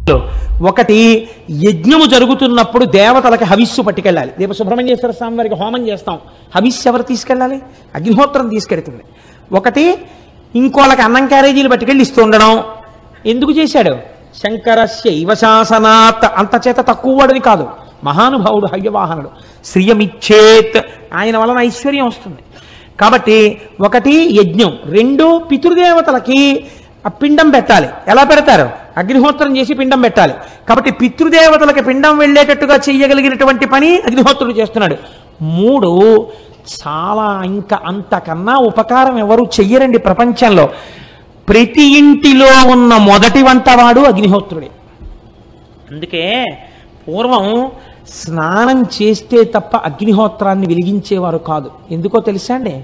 ఒకటి యజ్ఞము జరుగుతున్నప్పుడు దేవతలకు హవిస్సు పట్టుకెళ్ళాలి రేపు సుబ్రహ్మణ్యేశ్వర స్వామి వారికి హోమం చేస్తాం హవిస్సు ఎవరు తీసుకెళ్ళాలి అగ్నిహోత్రం తీసుకెడుతుంది ఒకటి ఇంకోళ్ళకి అన్నం క్యారేజీలు పట్టుకెళ్ళి ఇస్తూ ఉండడం ఎందుకు చేశాడు శంకరస్య ఇవశాసనాత్ అంత చేత తక్కువ వాడిని కాదు మహానుభావుడు హయ్యవాహనుడు శ్రియమిచ్చేత్ ఆయన వలన ఐశ్వర్యం వస్తుంది కాబట్టి ఒకటి యజ్ఞం రెండు పితృదేవతలకి ఆ పిండం పెట్టాలి ఎలా పెడతారు అగ్నిహోత్రం చేసి పిండం పెట్టాలి కాబట్టి పితృదేవతలకి పిండం వెళ్ళేటట్టుగా చేయగలిగినటువంటి పని అగ్నిహోత్రుడు చేస్తున్నాడు మూడు చాలా ఇంకా అంతకన్నా ఉపకారం ఎవరు చెయ్యరండి ప్రపంచంలో ప్రతి ఇంటిలో ఉన్న మొదటి వంటవాడు అగ్నిహోత్రుడే అందుకే పూర్వం స్నానం చేస్తే తప్ప అగ్నిహోత్రాన్ని వెలిగించేవారు కాదు ఎందుకో తెలుసా అండి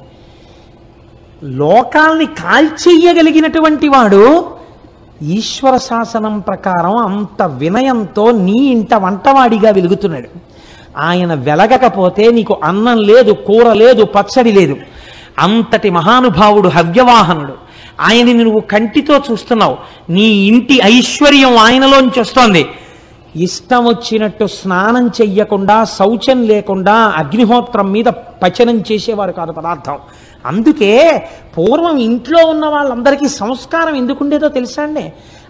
లోకాల్ని కాల్చెయ్యగలిగినటువంటి వాడు ఈశ్వర శాసనం ప్రకారం అంత వినయంతో నీ ఇంట వంటవాడిగా వెలుగుతున్నాడు ఆయన వెలగకపోతే నీకు అన్నం లేదు కూర లేదు పచ్చడి లేదు అంతటి మహానుభావుడు హవ్యవాహనుడు ఆయనని నువ్వు కంటితో చూస్తున్నావు నీ ఇంటి ఐశ్వర్యం ఆయనలోంచి వస్తోంది ఇష్టం వచ్చినట్టు స్నానం చెయ్యకుండా శౌచం లేకుండా అగ్నిహోత్రం మీద పచనం చేసేవారు కాదు పదార్థం అందుకే పూర్వం ఇంట్లో ఉన్న వాళ్ళందరికీ సంస్కారం ఎందుకుండేదో తెలుసా అండి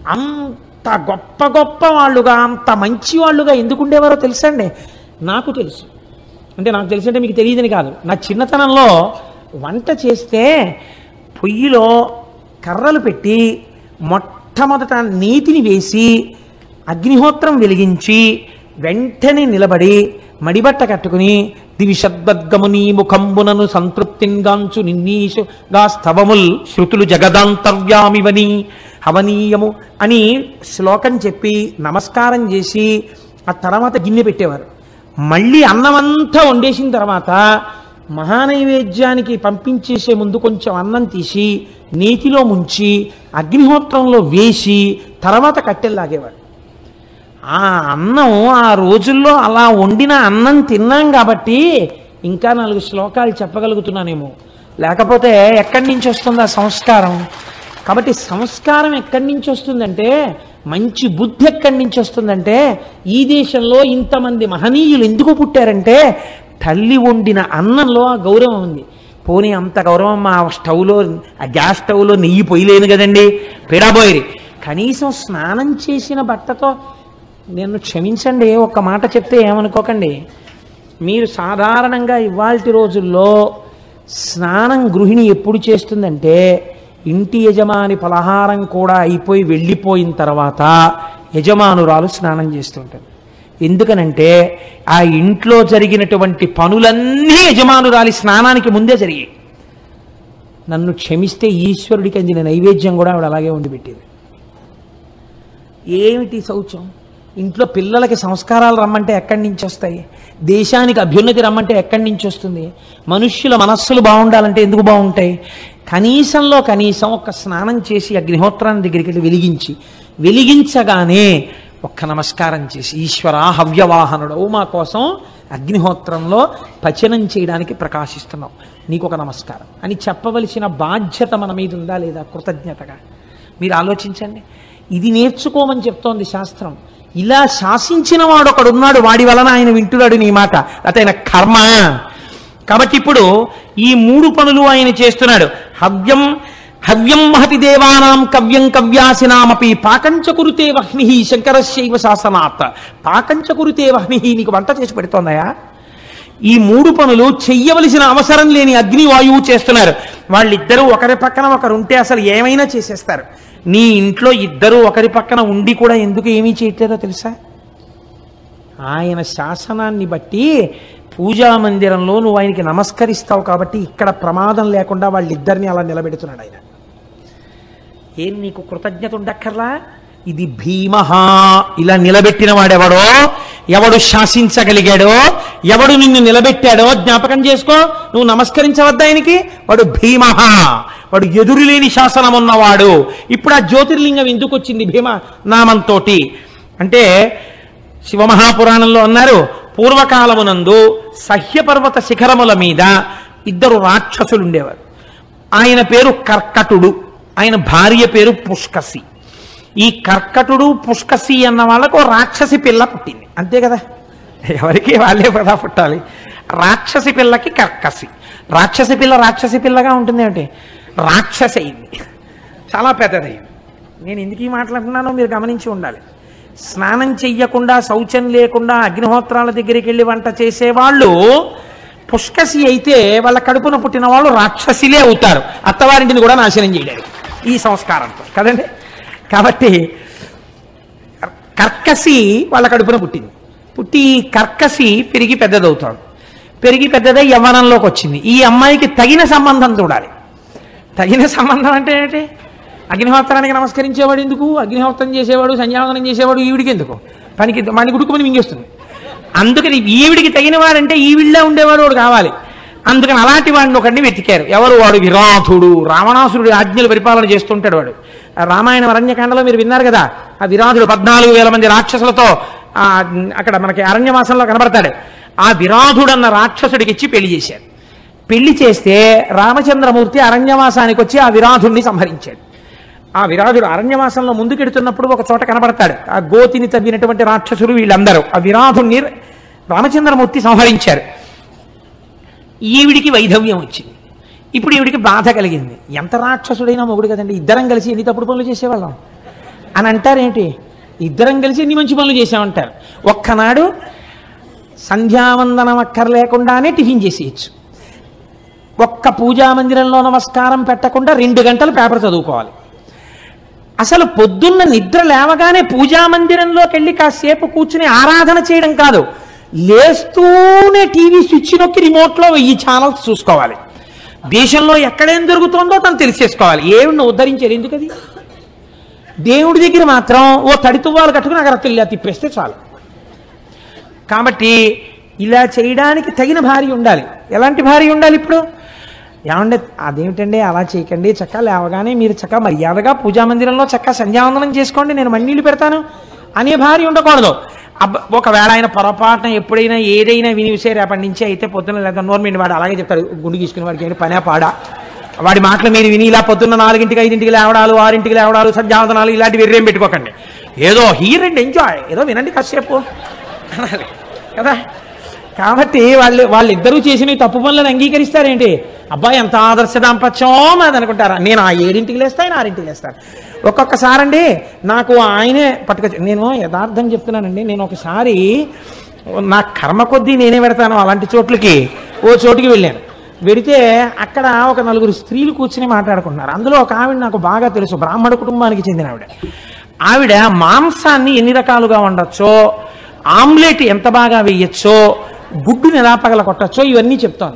అంత గొప్ప గొప్ప వాళ్ళుగా అంత మంచి వాళ్ళుగా ఎందుకుండేవారో తెలుసా అండి నాకు తెలుసు అంటే నాకు తెలిసి అంటే మీకు తెలియదని కాదు నా చిన్నతనంలో వంట చేస్తే పొయ్యిలో కర్రలు పెట్టి మొట్టమొదట నీతిని వేసి అగ్నిహోత్రం వెలిగించి వెంటనే నిలబడి మడిబట్ట కట్టుకుని దివిషద్గముని ముఖంబునను సంతృప్తింగాంచు నిన్నీషు గా స్తవముల్ శృతులు జగదాంతర్యామివని హవనీయము అని శ్లోకం చెప్పి నమస్కారం చేసి ఆ తర్వాత గిన్నె పెట్టేవారు మళ్ళీ అన్నమంతా వండేసిన తర్వాత మహానైవేద్యానికి పంపించేసే ముందు కొంచెం అన్నం తీసి నేతిలో ముంచి అగ్నిహోత్రంలో వేసి తర్వాత కట్టెల్లాగేవాడు ఆ అన్నం ఆ రోజుల్లో అలా వండిన అన్నం తిన్నాం కాబట్టి ఇంకా నాలుగు శ్లోకాలు చెప్పగలుగుతున్నానేమో లేకపోతే ఎక్కడి నుంచి వస్తుంది ఆ సంస్కారం కాబట్టి సంస్కారం ఎక్కడి నుంచి వస్తుందంటే మంచి బుద్ధి ఎక్కడి నుంచి వస్తుందంటే ఈ దేశంలో ఇంతమంది మహనీయులు ఎందుకు పుట్టారంటే తల్లి వండిన అన్నంలో ఆ గౌరవం ఉంది పోనీ అంత గౌరవం మా స్టవ్లో ఆ గ్యాస్ స్టవ్లో నెయ్యి పొయ్యలేను కదండి పెడబోయి కనీసం స్నానం చేసిన బట్టతో నేను క్షమించండి ఒక్క మాట చెప్తే ఏమనుకోకండి మీరు సాధారణంగా ఇవాల్టి రోజుల్లో స్నానం గృహిణి ఎప్పుడు చేస్తుందంటే ఇంటి యజమాని పలహారం కూడా అయిపోయి వెళ్ళిపోయిన తర్వాత యజమానురాలు స్నానం చేస్తుంటారు ఎందుకనంటే ఆ ఇంట్లో జరిగినటువంటి పనులన్నీ యజమానురాలి స్నానానికి ముందే జరిగాయి నన్ను క్షమిస్తే ఈశ్వరుడికి అందిన నైవేద్యం కూడా ఆవిడ అలాగే వండి పెట్టేది ఏమిటి శౌచం ఇంట్లో పిల్లలకి సంస్కారాలు రమ్మంటే ఎక్కడి నుంచి వస్తాయి దేశానికి అభ్యున్నతి రమ్మంటే ఎక్కడి నుంచి వస్తుంది మనుష్యుల మనస్సులు బాగుండాలంటే ఎందుకు బాగుంటాయి కనీసంలో కనీసం ఒక స్నానం చేసి అగ్నిహోత్రాన్ని దగ్గరికి వెళ్ళి వెలిగించి వెలిగించగానే ఒక్క నమస్కారం చేసి ఈశ్వర హవ్యవాహనుడవు మా కోసం అగ్నిహోత్రంలో పచనం చేయడానికి ప్రకాశిస్తున్నావు నీకు ఒక నమస్కారం అని చెప్పవలసిన బాధ్యత మన మీద ఉందా లేదా కృతజ్ఞతగా మీరు ఆలోచించండి ఇది నేర్చుకోమని చెప్తోంది శాస్త్రం ఇలా శాసించిన వాడు ఒకడున్నాడు వాడి వలన ఆయన వింటున్నాడు నీ మాట లేకపోతే ఆయన కర్మ కాబట్టి ఇప్పుడు ఈ మూడు పనులు ఆయన చేస్తున్నాడు హవ్యం హవ్యం మహతి దేవానాం కవ్యం కవ్యాసినామపి పాకంచ కురుతే వహ్ని శంకరశైవ శాసనాత్ పాకంచ కురుతే వహ్ని నీకు వంట చేసి పెడుతోందయా ఈ మూడు పనులు చెయ్యవలసిన అవసరం లేని అగ్ని వాయువు చేస్తున్నారు వాళ్ళిద్దరూ ఒకరి పక్కన ఒకరు ఉంటే అసలు ఏమైనా చేసేస్తారు నీ ఇంట్లో ఇద్దరు ఒకరి పక్కన ఉండి కూడా ఎందుకు ఏమీ చేయట్లేదో తెలుసా ఆయన శాసనాన్ని బట్టి పూజా మందిరంలో నువ్వు ఆయనకి నమస్కరిస్తావు కాబట్టి ఇక్కడ ప్రమాదం లేకుండా వాళ్ళిద్దరిని అలా నిలబెడుతున్నాడు ఆయన ఏం నీకు కృతజ్ఞత ఉండక్కర్లా ఇది భీమహ ఇలా నిలబెట్టిన వాడెవడో ఎవడు శాసించగలిగాడో ఎవడు నిన్ను నిలబెట్టాడో జ్ఞాపకం చేసుకో నువ్వు నమస్కరించవద్దా ఆయనకి వాడు భీమహ వాడు ఎదురులేని శాసనం ఉన్నవాడు ఇప్పుడు ఆ జ్యోతిర్లింగం ఎందుకు వచ్చింది భీమ నామంతో అంటే శివమహాపురాణంలో అన్నారు పూర్వకాలమునందు సహ్యపర్వత శిఖరముల మీద ఇద్దరు రాక్షసులు ఉండేవారు ఆయన పేరు కర్కటుడు ఆయన భార్య పేరు పుష్కసి ఈ కర్కటుడు పుష్కసి అన్న వాళ్ళకు ఓ రాక్షసి పిల్ల పుట్టింది అంతే కదా ఎవరికి వాళ్ళే కదా పుట్టాలి రాక్షసి పిల్లకి కర్కసి రాక్షసి పిల్ల రాక్షసి పిల్లగా ఉంటుంది ఏమిటి రాక్షసి అయింది చాలా పెద్దదైంది నేను ఎందుకు ఈ మాట్లాడుతున్నానో మీరు గమనించి ఉండాలి స్నానం చెయ్యకుండా శౌచం లేకుండా అగ్నిహోత్రాల దగ్గరికి వెళ్ళి వంట చేసేవాళ్ళు పుష్కసి అయితే వాళ్ళ కడుపున పుట్టిన వాళ్ళు రాక్షసిలే అవుతారు అత్తవారింటిని కూడా నాశనం చేయడానికి ఈ సంస్కారంతో కదండి కాబట్టి కర్కసి వాళ్ళ కడుపున పుట్టింది పుట్టి ఈ కర్కసి పెరిగి పెద్దదవుతాడు పెరిగి పెద్దదై యవ్వనంలోకి వచ్చింది ఈ అమ్మాయికి తగిన సంబంధం చూడాలి తగిన సంబంధం అంటే ఏంటి అగ్నిహోత్రానికి నమస్కరించేవాడు ఎందుకు అగ్నిహోత్రం చేసేవాడు సంధ్యావందనం చేసేవాడు ఈవిడికి ఎందుకు పనికి మని గుడుకుమని మింగేస్తుంది అందుకని ఈవిడికి తగిన వాడంటే ఈవిళ్ళే ఉండేవాడు వాడు కావాలి అందుకని అలాంటి వాడిని ఒకడిని వెతికారు ఎవరు వాడు విరాధుడు రావణాసురుడి ఆజ్ఞలు పరిపాలన చేస్తుంటాడు వాడు ఆ రామాయణం అరణ్యకాండలో మీరు విన్నారు కదా ఆ విరాధుడు పద్నాలుగు వేల మంది రాక్షసులతో ఆ, అక్కడ మనకి అరణ్యవాసంలో కనబడతాడు ఆ విరాధుడు అన్న రాక్షసుడికి ఇచ్చి పెళ్లి చేశారు పెళ్లి చేస్తే రామచంద్రమూర్తి అరణ్యవాసానికి వచ్చి ఆ విరాధుడిని సంహరించాడు ఆ విరాధుడు అరణ్యవాసంలో ముందుకెడుతున్నప్పుడు ఒక చోట కనబడతాడు ఆ గోతిని తవ్వినటువంటి రాక్షసులు వీళ్ళందరూ ఆ విరాధుడిని రామచంద్రమూర్తి సంహరించారు ఈవిడికి వైధవ్యం వచ్చింది ఇప్పుడు ఈవిడికి బాధ కలిగింది ఎంత రాక్షసుడైనా మొగుడు కదండి ఇద్దరం కలిసి ఎన్ని తప్పుడు పనులు చేసేవాళ్ళం అని అంటారేంటి ఇద్దరం కలిసి ఎన్ని మంచి పనులు చేసామంటారు ఒక్కనాడు సంధ్యావందనం అక్కర్లేకుండానే టిఫిన్ చేసేయచ్చు ఒక్క పూజా మందిరంలో నమస్కారం పెట్టకుండా రెండు గంటలు పేపర్ చదువుకోవాలి అసలు పొద్దున్న నిద్ర లేవగానే పూజా మందిరంలోకి వెళ్ళి కాసేపు కూర్చుని ఆరాధన చేయడం కాదు లేస్తూనే టీవీ స్విచ్ నొక్కి రిమోట్లో వెయ్యి ఛానల్స్ చూసుకోవాలి దేశంలో ఎక్కడేం జరుగుతుందో తను తెలిసేసుకోవాలి ఏమిడిని ఉద్ధరించారు ఎందుకది దేవుడి దగ్గర మాత్రం ఓ తడితువ్వాలు కట్టుకుని అక్కడ తెల్లి తిప్పేస్తే చాలు కాబట్టి ఇలా చేయడానికి తగిన భార్య ఉండాలి ఎలాంటి భార్య ఉండాలి ఇప్పుడు ఏమంటే అదేమిటండి అలా చేయకండి చక్క లేవగానే మీరు చక్క మర్యాదగా పూజా మందిరంలో చక్క సంధ్యావందనం చేసుకోండి నేను మన్నీళ్ళు పెడతాను అనే భార్య ఉండకూడదు అబ్బ ఒకవేళ ఆయన పొరపాటున ఎప్పుడైనా ఏదైనా విని విసే రేపటి నుంచి అయితే పొద్దున్న లేదా నోర్మిండి వాడు అలాగే చెప్తాడు గుండు గీసుకుని వాడికి ఏంటి పనే పాడా వాడి మాటలు మీరు విని ఇలా పొద్దున్న నాలుగింటికి ఐదింటికి లేవడాలు ఆరింటికి లేవడాలు సంధ్యావందనాలు ఇలాంటివి వెర్రేం పెట్టుకోకండి ఏదో హీర్ అండ్ ఎంజాయ్ ఏదో వినండి కాసేపు అనాలి కదా కాబట్టి వాళ్ళు వాళ్ళిద్దరూ చేసిన ఈ తప్పు పనులను అంగీకరిస్తారేంటి అబ్బాయి ఎంత ఆదర్శ దాంపత్యం అది అనుకుంటారా నేను ఆ ఏడింటికి లేస్తా ఆయన ఆరింటికి లేస్తాను ఒక్కొక్కసారండి నాకు ఆయనే పట్టుకొచ్చి నేను యథార్థం చెప్తున్నానండి నేను ఒకసారి నా కర్మ కొద్దీ నేనే పెడతాను అలాంటి చోట్లకి ఓ చోటుకి వెళ్ళాను వెడితే అక్కడ ఒక నలుగురు స్త్రీలు కూర్చుని మాట్లాడుకుంటున్నారు అందులో ఒక ఆవిడ నాకు బాగా తెలుసు బ్రాహ్మణ కుటుంబానికి చెందిన ఆవిడ ఆవిడ మాంసాన్ని ఎన్ని రకాలుగా వండొచ్చో ఆమ్లెట్ ఎంత బాగా వేయచ్చో గుడ్డుని ఎలా పగల కొట్టచ్చో ఇవన్నీ చెప్తోంది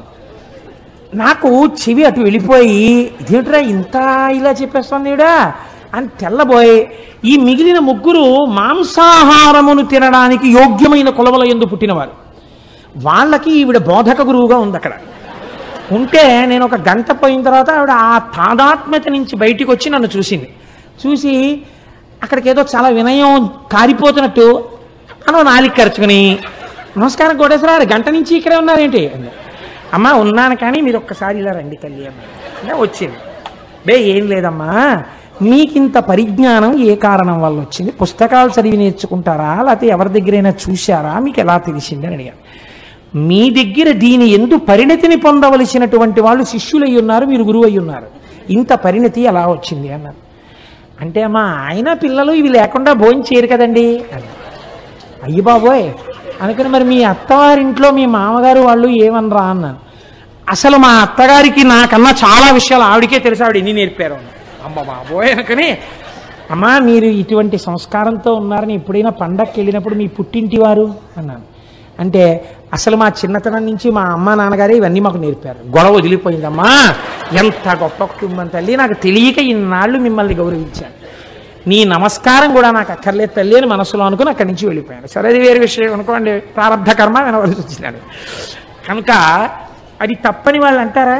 నాకు చెవి అటు వెళ్ళిపోయి ఇదేమిట్రా ఇంత ఇలా చెప్పేస్తుంది ఈవిడ అని తెల్లబోయి ఈ మిగిలిన ముగ్గురు మాంసాహారమును తినడానికి యోగ్యమైన కులవల ఎందు పుట్టినవారు వాళ్ళకి ఈవిడ బోధక గురువుగా ఉంది అక్కడ ఉంటే నేను ఒక గంట పోయిన తర్వాత ఆవిడ ఆ తాదాత్మ్యత నుంచి బయటికి వచ్చి నన్ను చూసింది చూసి అక్కడికి ఏదో చాలా వినయం కారిపోతున్నట్టు అనో నాలిక ఖర్చుకుని నమస్కారం కోటేశ్వర గంట నుంచి ఇక్కడే ఉన్నారేంటి అంది. అమ్మా ఉన్నాను కానీ మీరు ఒక్కసారి ఇలా రండి తల్లి అమ్మ అంటే వచ్చింది బే ఏం లేదమ్మా మీకింత పరిజ్ఞానం ఏ కారణం వల్ల వచ్చింది పుస్తకాలు చదివి నేర్చుకుంటారా లేకపోతే ఎవరి దగ్గరైనా చూశారా మీకు ఎలా తెలిసింది అని అడిగాను మీ దగ్గర దీని ఎందు పరిణతిని పొందవలసినటువంటి వాళ్ళు శిష్యులై ఉన్నారు మీరు గురువు అయి ఉన్నారు ఇంత పరిణతి ఎలా వచ్చింది అన్నారు అంటే అమ్మా ఆయన పిల్లలు ఇవి లేకుండా భోజనం చేయరు కదండి అని అయ్యి బాబోయ్ అనుకుని మరి మీ అత్తవారింట్లో మీ మామగారు వాళ్ళు ఏమనరా అన్నాను అసలు మా అత్తగారికి నాకన్నా చాలా విషయాలు ఆవిడకే తెలుసు ఆవిడ ఎన్ని నేర్పారు అన్నాను. అమ్మ బాబోయ్ అనుకుని అమ్మా మీరు ఇటువంటి సంస్కారంతో ఉన్నారని ఎప్పుడైనా పండక్కి వెళ్ళినప్పుడు మీ పుట్టింటి వారు అన్నాను అంటే అసలు మా చిన్నతనం నుంచి మా అమ్మ నాన్నగారే ఇవన్నీ మాకు నేర్పారు గొడవ వదిలిపోయిందమ్మా ఎంత గొప్ప కుటుంబం తల్లి నాకు తెలియక ఇన్నాళ్ళు మిమ్మల్ని గౌరవించాను నీ నమస్కారం కూడా నాకు అక్కర్లేదు తల్లి అని మనసులో అనుకుని అక్కడి నుంచి వెళ్ళిపోయాను సరే అది వేరే విషయం అనుకోండి ప్రారంభ కర్మ వినవలసి వచ్చినాడు కనుక అది తప్పని వాళ్ళు అంటారా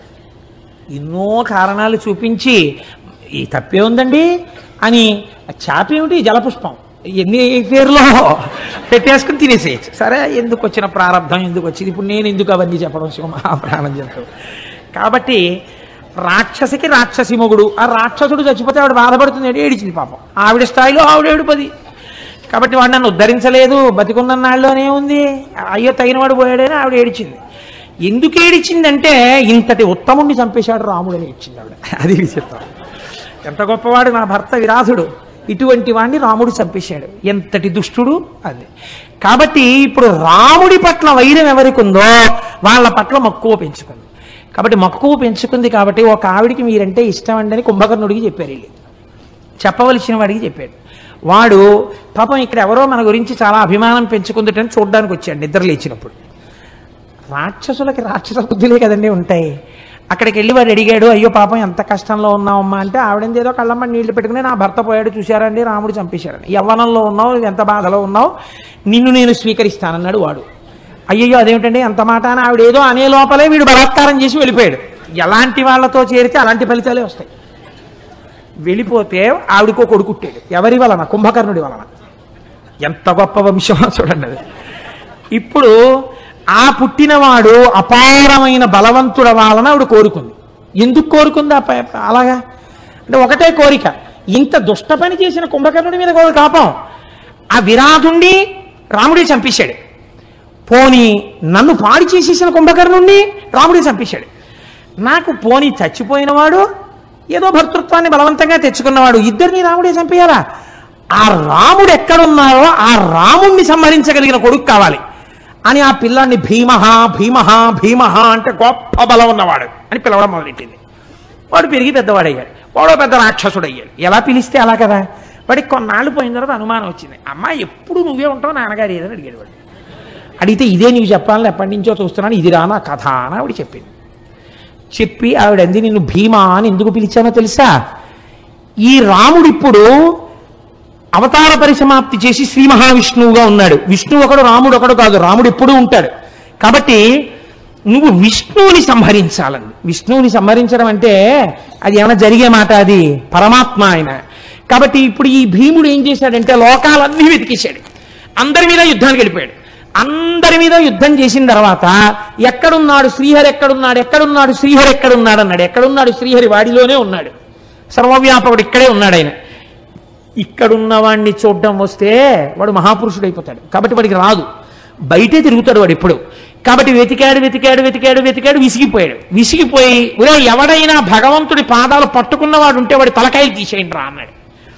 ఎన్నో కారణాలు చూపించి ఈ తప్పే ఉందండి అని ఆ చేప ఏమిటి జలపుష్పం ఎన్ని పేర్లో పెట్టేసుకుని తినేసేయచ్చు సరే ఎందుకు వచ్చిన ప్రారంభం ఎందుకు వచ్చింది ఇప్పుడు నేను ఎందుకు అవన్నీ చెప్పడం శివ మహాప్రాణం చెప్తాను కాబట్టి రాక్షసికి రాక్షసి మొగుడు ఆ రాక్షసుడు చచ్చిపోతే ఆవిడ బాధపడుతుంది ఏడిచింది పాపం ఆవిడ స్థాయిలో ఆవిడ ఏడుపది కాబట్టి వాడు నన్ను ఉద్ధరించలేదు బతికున్న నాళ్ళలోనే ఉంది అయ్యో తగినవాడు పోయాడని ఆవిడ ఏడిచింది ఎందుకు ఏడిచిందంటే ఇంతటి ఉత్తముణ్ణి చంపేశాడు రాముడని ఏడ్చింది ఆవిడ అది విచిత్రం ఎంత గొప్పవాడు నా భర్త విరాధుడు ఇటువంటి వాడిని రాముడు చంపేశాడు ఎంతటి దుష్టుడు అది కాబట్టి ఇప్పుడు రాముడి పట్ల వైరం ఎవరికి ఉందో వాళ్ళ పట్ల మక్కువ పెంచుకుంది కాబట్టి మక్కువ పెంచుకుంది కాబట్టి ఒక ఆవిడికి మీరంటే ఇష్టం అండి అని కుంభకర్ణుడికి చెప్పారు వీళ్ళు చెప్పవలసిన వాడికి చెప్పాడు వాడు పాపం ఇక్కడ ఎవరో మన గురించి చాలా అభిమానం పెంచుకుందటని చూడడానికి వచ్చాడు నిద్ర లేచినప్పుడు రాక్షసులకి రాక్షస బుద్ధులే కదండి ఉంటాయి అక్కడికి వెళ్ళి వాడు అడిగాడు అయ్యో పాపం ఎంత కష్టంలో ఉన్నావమ్మా అంటే ఆవిడని ఏదో కళ్ళమ్మ నీళ్లు పెట్టుకుని నా భర్త పోయాడు చూశారండి రాముడు చంపేశారని యవ్వనంలో ఉన్నావు ఎంత బాధలో ఉన్నావు నిన్ను నేను స్వీకరిస్తానన్నాడు వాడు అయ్యయ్యో అదేమిటండి ఎంత మాట అని ఆవిడ ఏదో అనే లోపలే వీడు బలాత్కారం చేసి వెళ్ళిపోయాడు ఎలాంటి వాళ్ళతో చేరితే అలాంటి ఫలితాలే వస్తాయి వెళ్ళిపోతే ఆవిడకో కొడుకుట్టాడు ఎవరి వలన కుంభకర్ణుడి వలన ఎంత గొప్ప వంశమో చూడండి అది ఇప్పుడు ఆ పుట్టినవాడు అపారమైన బలవంతుడ వాళ్ళన ఆవిడ కోరుకుంది ఎందుకు కోరుకుంది ఆ ప- అలాగా అంటే ఒకటే కోరిక ఇంత దుష్ట పని చేసిన కుంభకర్ణుడి మీద కూడా కాపం ఆ విరాధుండి రాముడే చంపేశాడు పోని నన్ను పాడి చేసేసిన కుంభకర్ణుణ్ణి రాముడే చంపేశాడు నాకు పోని చచ్చిపోయినవాడు ఏదో భర్తృత్వాన్ని బలవంతంగా తెచ్చుకున్నవాడు ఇద్దరిని రాముడే చంపేయాలా ఆ రాముడు ఎక్కడున్నారో ఆ రాముణ్ణి సంహరించగలిగిన కొడుకు కావాలి అని ఆ పిల్లాన్ని భీమహ భీమహ భీమహ అంటే గొప్ప బలం ఉన్నవాడు అని పిలవడం మొదలెట్టింది వాడు పెరిగి పెద్దవాడయ్యాడు వాడో పెద్ద రాక్షసుడు అయ్యాడు ఎలా పిలిస్తే అలా కదా వాడికి కొన్నాళ్ళు పోయిన తర్వాత అనుమానం వచ్చింది అమ్మ ఎప్పుడు నువ్వే ఉంటావు నాన్నగారు ఏదని అడిగాడు వాడు అడిగితే ఇదే నీవు చెప్పాలని ఎప్పటి నుంచో చూస్తున్నాను ఇది రా నా కథ అని ఆవిడ చెప్పింది చెప్పి ఆవిడ అంది నిన్ను భీమా అని ఎందుకు పిలిచానో తెలుసా ఈ రాముడు ఇప్పుడు అవతార పరిసమాప్తి చేసి శ్రీ మహావిష్ణువుగా ఉన్నాడు విష్ణువు ఒకడు రాముడు ఒకడు కాదు రాముడు ఎప్పుడూ ఉంటాడు కాబట్టి నువ్వు విష్ణువుని సంహరించాలని విష్ణువుని సంహరించడం అంటే అది ఏమైనా జరిగే మాట అది పరమాత్మ ఆయన కాబట్టి ఇప్పుడు ఈ భీముడు ఏం చేశాడంటే లోకాలన్నీ వెతికేశాడు అందరి మీద యుద్ధానికి వెళ్ళిపోయాడు అందరి మీద యుద్ధం చేసిన తర్వాత ఎక్కడున్నాడు శ్రీహరి ఎక్కడున్నాడు ఎక్కడున్నాడు శ్రీహరి ఎక్కడున్నాడు అన్నాడు ఎక్కడున్నాడు శ్రీహరి వాడిలోనే ఉన్నాడు సర్వవ్యాపకుడు ఇక్కడే ఉన్నాడు ఆయన ఇక్కడున్న వాడిని చూడడం వస్తే వాడు మహాపురుషుడు అయిపోతాడు కాబట్టి వాడికి రాదు బయటే తిరుగుతాడు వాడు ఇప్పుడు కాబట్టి వెతికాడు వెతికాడు వెతికాడు వెతికాడు విసిగిపోయాడు విసిగిపోయి ఒరే ఎవడైనా భగవంతుడి పాదాలు పట్టుకున్నవాడు ఉంటే వాడి తలకాయలు తీసేయండి రా అన్నాడు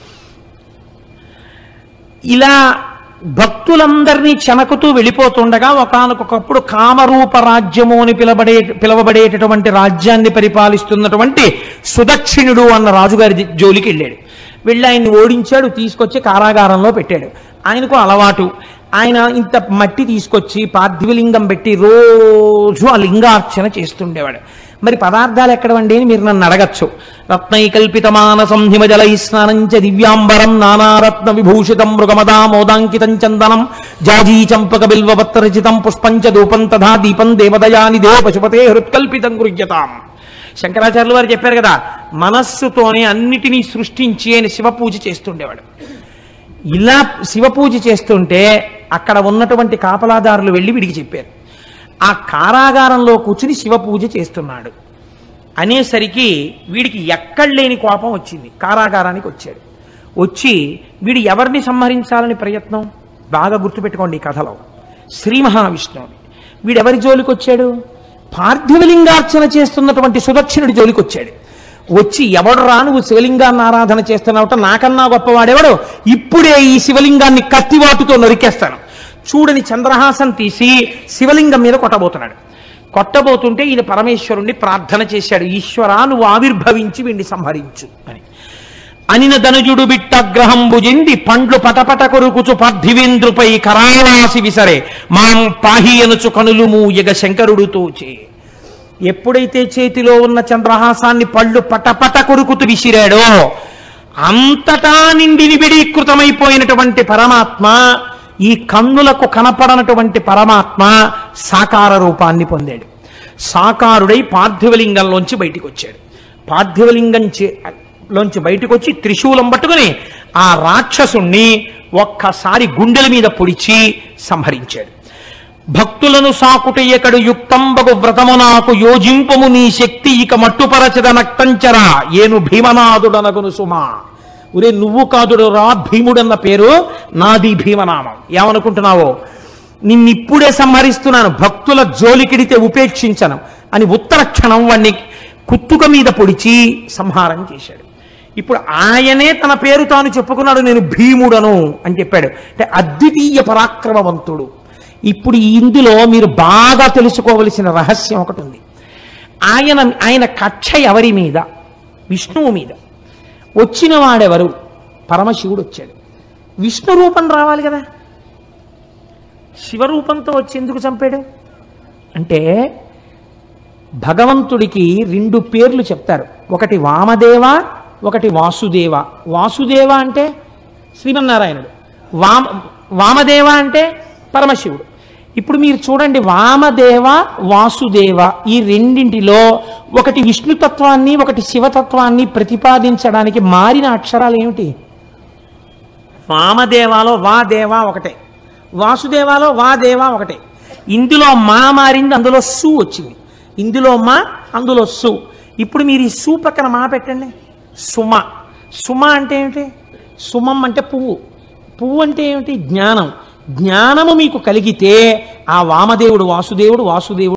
ఇలా భక్తులందరినీ చెనకుతూ వెళ్ళిపోతుండగా ఒకానొకప్పుడు కామరూప రాజ్యము అని పిలబడే పిలవబడేటటువంటి రాజ్యాన్ని పరిపాలిస్తున్నటువంటి సుదక్షిణుడు అన్న రాజుగారి ది- జోలికి వెళ్ళాడు వెళ్ళి ఆయన్ని ఓడించాడు తీసుకొచ్చి కారాగారంలో పెట్టాడు ఆయనకు అలవాటు ఆయన ఇంత మట్టి తీసుకొచ్చి పార్థివలింగం పెట్టి రోజు ఆ లింగార్చన చేస్తుండేవాడు మరి పదార్థాలు ఎక్కడవండి అని మీరు నన్ను అడగచ్చు రత్నైకల్పితమాన సంహిమ జలై స్నానంచ దివ్యాంబరం నానారత్న విభూషితం మృగమదా మోదాంకితం చందనం జాజీ చంపక బిల్వపత్రచితం పుష్పంచ ధూపం తథా దీపం దేవదయాని దేవ పశుపతే హృత్కల్పితం గృహ్యతాం శంకరాచార్యులు వారు చెప్పారు కదా మనస్సుతోనే అన్నిటినీ సృష్టించి అని శివ పూజ చేస్తుండేవాడు ఇలా శివ పూజ చేస్తుంటే అక్కడ ఉన్నటువంటి కాపలాదారులు వెళ్ళి వీడికి చెప్పారు ఆ కారాగారంలో కూర్చుని శివ పూజ చేస్తున్నాడు అనేసరికి వీడికి ఎక్కడలేని కోపం వచ్చింది కారాగారానికి వచ్చాడు వచ్చి వీడు ఎవరిని సంహరించాలని ప్రయత్నం బాగా గుర్తుపెట్టుకోండి ఈ కథలో శ్రీ మహావిష్ణువుని వీడెవరి జోలికి వచ్చాడు పార్థివలింగార్చన చేస్తున్నటువంటి సుదక్షిణుడి జోలికి వచ్చాడు వచ్చి ఎవడు రా నువ్వు శివలింగాన్ని ఆరాధన చేస్తున్నావుట నాకన్నా గొప్పవాడెవడు ఇప్పుడే ఈ శివలింగాన్ని కత్తివాటుతో నరికేస్తాను చూడని చంద్రహాసం తీసి శివలింగం మీద కొట్టబోతున్నాడు కొట్టబోతుంటే ఈయన పరమేశ్వరుణ్ణి ప్రార్థన చేశాడు ఈశ్వరా నువ్వు ఆవిర్భవించి వీడిని సంహరించు అని అనిన ధనుజుడు బిట్టగ్రహం భుజింది పండ్లు పటపట కొరుకుచు పార్థివేంద్రుపై కరాళాసి విసరే మాం పాహి అనుచు కనులు మూయగ శంకరుడు తోచే ఎప్పుడైతే చేతిలో ఉన్న చంద్రహాసాన్ని పళ్ళు పటపట కొరుకుతూ విసిరాడో అంతటా నిండి నిబిడీకృతమైపోయినటువంటి పరమాత్మ ఈ కన్నులకు కనపడనటువంటి పరమాత్మ సాకార రూపాన్ని పొందాడు సాకారుడై పార్థివలింగంలోంచి బయటికి వచ్చాడు పార్థివలింగం చే- లోంచి బయటకు వచ్చి త్రిశూలం పట్టుకుని ఆ రాక్షసుణ్ణి ఒక్కసారి గుండెల మీద పొడిచి సంహరించాడు భక్తులను సాకుటయ్యకడు యుక్తంబగు వ్రతము నాకు యోజింపము నీ శక్తి ఇక మట్టుపరచద నక్తంచరా ఏను భీమనాథుడనగును సుమా ఒరే నువ్వు కాదుడు రా భీముడన్న పేరు నాది భీమనామం ఏమనుకుంటున్నావో నిన్నిప్పుడే సంహరిస్తున్నాను భక్తుల జోలికిడితే ఉపేక్షించను అని ఉత్తర క్షణం వాణ్ణి కుత్తుక మీద పొడిచి సంహారం చేశాడు ఇప్పుడు ఆయనే తన పేరు తాను చెప్పుకున్నాడు నేను భీముడను అని చెప్పాడు అంటే అద్వితీయ పరాక్రమవంతుడు ఇప్పుడు ఇందులో మీరు బాగా తెలుసుకోవలసిన రహస్యం ఒకటి ఉంది ఆయన ఆయన కక్ష ఎవరి మీద విష్ణువు మీద వచ్చిన వాడెవరు పరమశివుడు వచ్చాడు విష్ణు రూపం రావాలి కదా శివరూపంతో వచ్చి ఎందుకు చంపాడు అంటే భగవంతుడికి రెండు పేర్లు చెప్తారు ఒకటి వామదేవ ఒకటి వాసుదేవ వాసుదేవ అంటే శ్రీమన్నారాయణుడు వామ వామదేవ అంటే పరమశివుడు ఇప్పుడు మీరు చూడండి వామదేవ వాసుదేవ ఈ రెండింటిలో ఒకటి విష్ణుతత్వాన్ని ఒకటి శివతత్వాన్ని ప్రతిపాదించడానికి మారిన అక్షరాలు ఏమిటి వామదేవాలో వా దేవా ఒకటే వాసుదేవాలో వా దేవా ఒకటే ఇందులో మా మారింది అందులో సు వచ్చింది ఇందులో మా అందులో సు ఇప్పుడు మీరు ఈ సు పక్కన మా పెట్టండి సుమ సుమ అంటే ఏమిటి సుమం అంటే పువ్వు పువ్వు అంటే ఏమిటి జ్ఞానం జ్ఞానము మీకు కలిగితే ఆ వామదేవుడు వాసుదేవుడు వాసుదేవుడు